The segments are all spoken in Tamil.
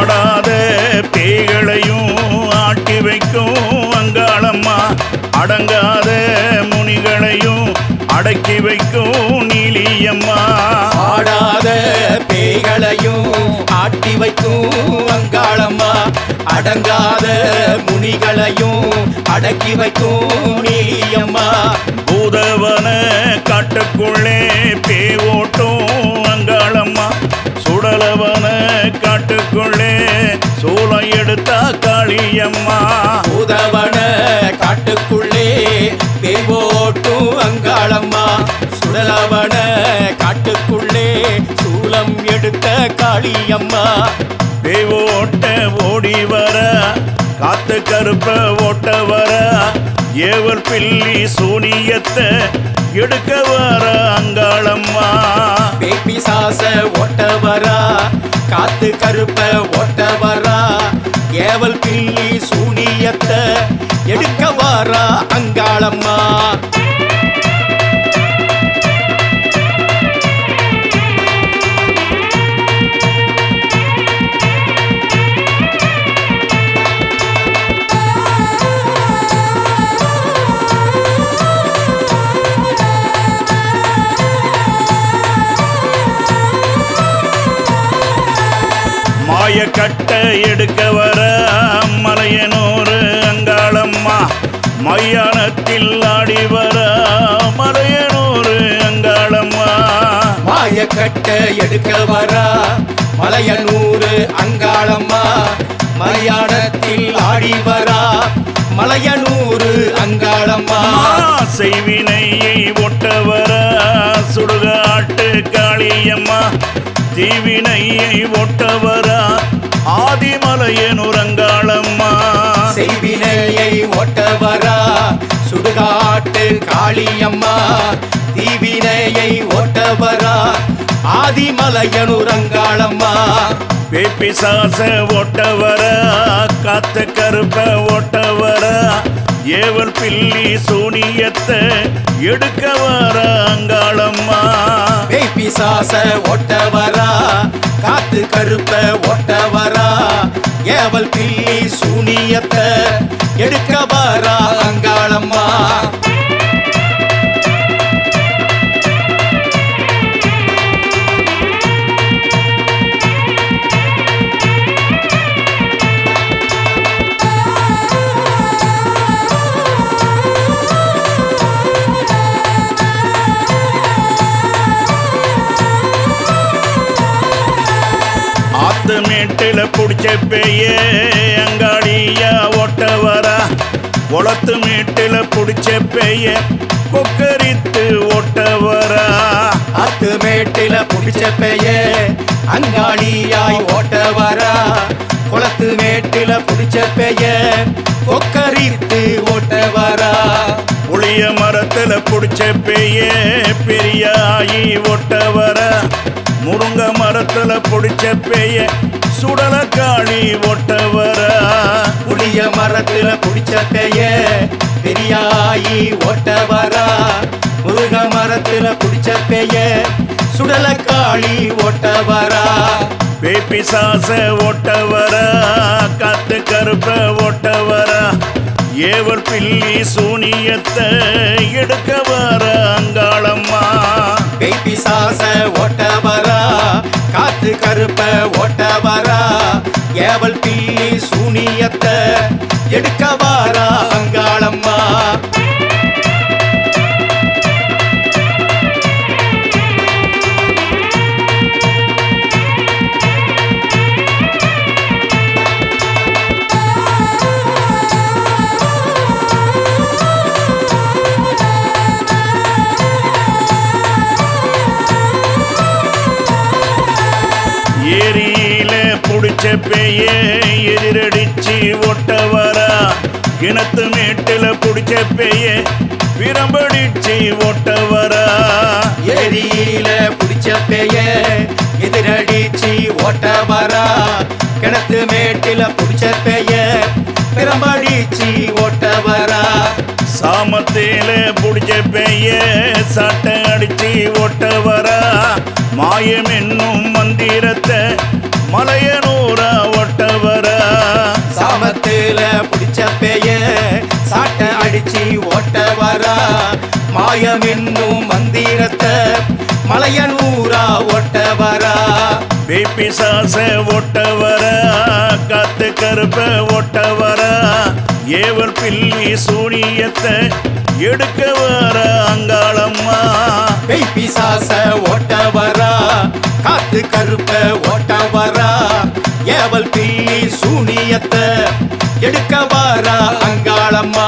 ஆடாத பேய்களையும் ஆட்டி வைக்கும் அங்காளம்மா அடங்காத முனிகளையும் அடக்கி வைக்கும் நீலியம்மா ஆடாத பேய்களையும் ஆட்டி வைக்கும் அங்காளம்மா அடங்காத முனிகளையும் அடக்கி வைக்கும் நீலியம்மா பூதவன காட்டுக்குள்ளே பேவோட்டும் அங்காளம்மா சுடலவன காட்டுக்குள்ளே சூளம் எடுத்தா காளியம்மா உதவன காட்டுக்குள்ளே பேவோட்டும் அங்காளம்மா சுடலவன காட்டுக்குள்ளே சூலம் எடுத்த காளியம்மா பேவோட்ட ஓடி வர காத்து கருப்ப ஓட்ட வர ஏவல் பில்லி சூனியத்தை எடுக்க வர அங்காளம்மா பேபி சாச ஓட்ட வரா காத்து கருப்ப ஓட்ட வரா ஏவல் பில்லி சூனியத்தை எடுக்க வாரா அங்காளம்மா மாய கட்ட எடுக்க வர மலையனூர் அங்காளம்மா மையானத்தில் ஆடி வர மலையனூர் அங்காளம்மா மாய கட்ட எடுக்க வரா மலையனூறு அங்காளம்மா மலையாளத்தில் ஆடி வரா மலையனூறு அங்காளம்மா செய்வினையை ஒட்ட வர சுடுகாட்டு காளியம்மா தீவினையை ஒட்ட வர ஆதிமலையனூர் அங்காளம்மா செய்வினையை ஓட்ட வரா சுடுகாட்டு காளியம்மா தீவினையை ஓட்ட வரா ஆதிமலையனூர் அங்காளம்மா பேப்பிசாச ஓட்ட வர காத்த கருப்ப ஓட்ட வர ஏவல் பில்லி சூனியத்தை எடுக்க வர அங்காளம்மா பேய் பிசாச ஓட்ட வரா காத்து கருப்ப ஓட்ட வரா ஏவல் பில்லி சூனியத்தை எடுக்க வரா அங்காளம்மா ஆத்து மேட்டுல புடிச்ச பெய்ய அங்காடியா ஓட்ட வரா குளத்து மேட்டுல புடிச்ச பெய்ய கொக்கரித்து ஓட்ட வரா அத்து மேட்டில புடிச்ச பெய அங்காளியாய் ஓட்ட வரா குளத்து மேட்டில புடிச்ச பெய கொக்கரித்து ஓட்ட வரா புளிய மரத்துல புடிச்ச பெய்ய பெரியாயி ஒட்ட வர முருங்க மரத்துல புடிச்ச பெய்ய சுடல காளி ஒட்ட வர புளிய மரத்துல புடிச்ச பெய பெரியாயி ஓட்ட வரா முருக மரத்துல புடிச்ச பெய சுடல காளி ஓட்ட வரா பேப்பிசாச ஒட்ட வர காத்து கருப்ப ஒட்ட வர ஏவல் பில்லி சூனியத்தை எடுக்க வர அங்காளம்மா பேய் பிசாச ஓட்ட வரா காத்து கருப்ப ஓட்ட வரா ஏவல் பில்லி சூனியத்தை எடுக்க வாரா அங்காளம்மா ஏரியில புடிச்ச பெய்ய எதிரடிச்சு ஒட்ட வர கிணத்து மேட்டுல புடிச்ச பெய்ய பிரம்படிச்சு ஒட்ட வர ஏரியில புடிச்ச பெய எதிரடிச்சு ஓட்ட வரா கிணத்து மேட்டில புடிச்ச பெய பிரம்படிச்சு ஓட்ட வரா சாமத்தில புடிச்ச பெய்ய சட்டை அடிச்சு ஒட்ட வர மாயம் என்னும் மந்திரத்தை மலையனூரா ஒட்ட மாயம் என்னும் மந்திரத்தை மலையனூரா ஒட்ட வரா பிசாச ஒட்ட வர காத்து கருப்ப ஒட்ட வர ஏவல் பில்லி சூனியத்தை எடுக்க வர அங்காளம்மா பேய் பிசாச ஓட்ட வரா காத்து கருப்ப ஓட்ட வரா ஏவல் பில்லி சூனியத்தை எடுக்க வரா அங்காளம்மா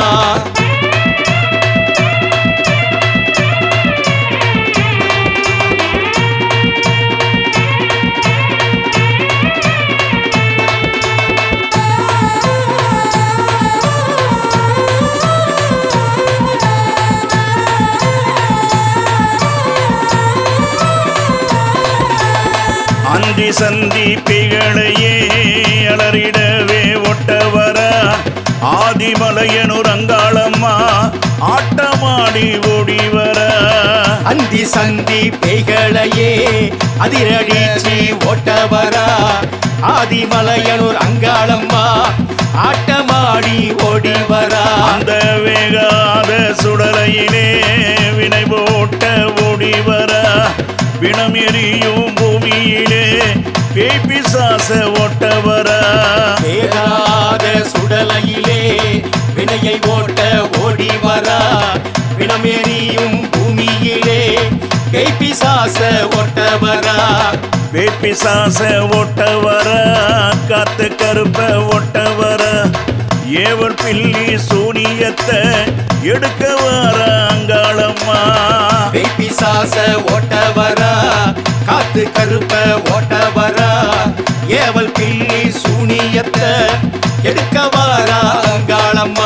அந்தி சந்தி பிகளையே அலறிடவே ஒட்ட வர ஆதிமலையனூர் அங்காளம்மா ஆட்டமாடி ஓடி வர அந்தி சந்தி பேய்களையே அதிரடிச்சி ஓட்ட வரா ஆதிமலையனூர் அங்காளம்மா ஆட்டமாடி ஓடி வரா அந்த வேகாத சுடலையிலே வினை போட்ட ஓடி வர பிணம் எரியும் பூமியிலே பேய் பிசாச ஒட்ட வர வேகாத சுடலையிலே வினையை ஓட்ட ஓடி வரா வினமெறியும் பூமியிலே பேய் பிசாச ஓட்ட வரா பேய் பிசாச ஒட்ட வர காத்து கருப்ப ஒட்ட வர ஏவல் பில்லி சூனியத்தை எடுக்க வர அங்காளம்மா பேய் பிசாச ஓட்ட வரா காத்து கருப்ப ஓட்ட வரா ஏவல் பில்லி சூனியத்தை எடுக்க வரா அங்காளம்மா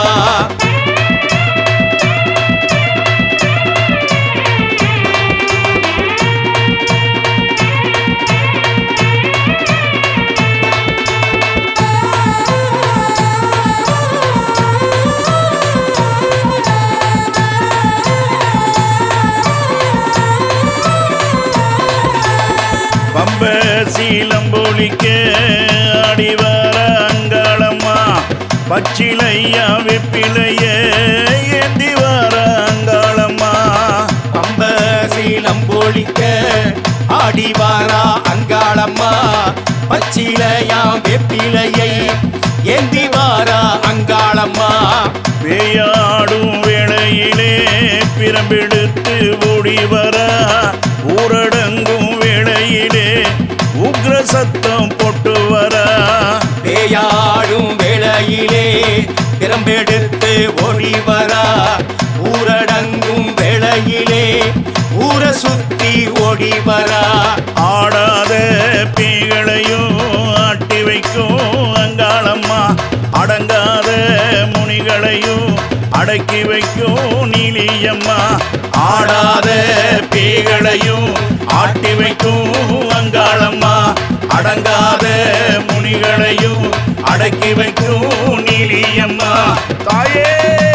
பம்ப சீலம்பொலிக்க ஆடி வர அங்காளம்மா பச்சிலையா வெப்பிலைய ஏந்தி வர அங்காளம்மா பம்ப சீலம் போலிக்க ஆடி வாரா அங்காளம்மா பச்சிலையாம் வெப்பிலையை ஏந்தி வாரா அங்காளம்மா பேயாடும் வேளையிலே பிரம்பெடுத்து ஓடி வர ஊரடங்கும் வேளையிலே உக்ர சத்தம் போட்டு வர பேயாடும் வேளையிலே பிரம்பெடுத்து ஓடி வரா ஊரடங்கும் வேளையிலே ஊர சுத்தி ஓடி வரா ஆடாத பீகளையும் ஆட்டி வைக்கும் அங்காளம்மா அடங்காத முனிகளையும் அடக்கி வைக்கும் நீலியம்மா ஆடாத பீகளையும் ஆட்டி வைக்கும் அங்காளம்மா அடங்காத முனிகளையும் அடக்கி வைக்கும் நீலியம்மா தாயே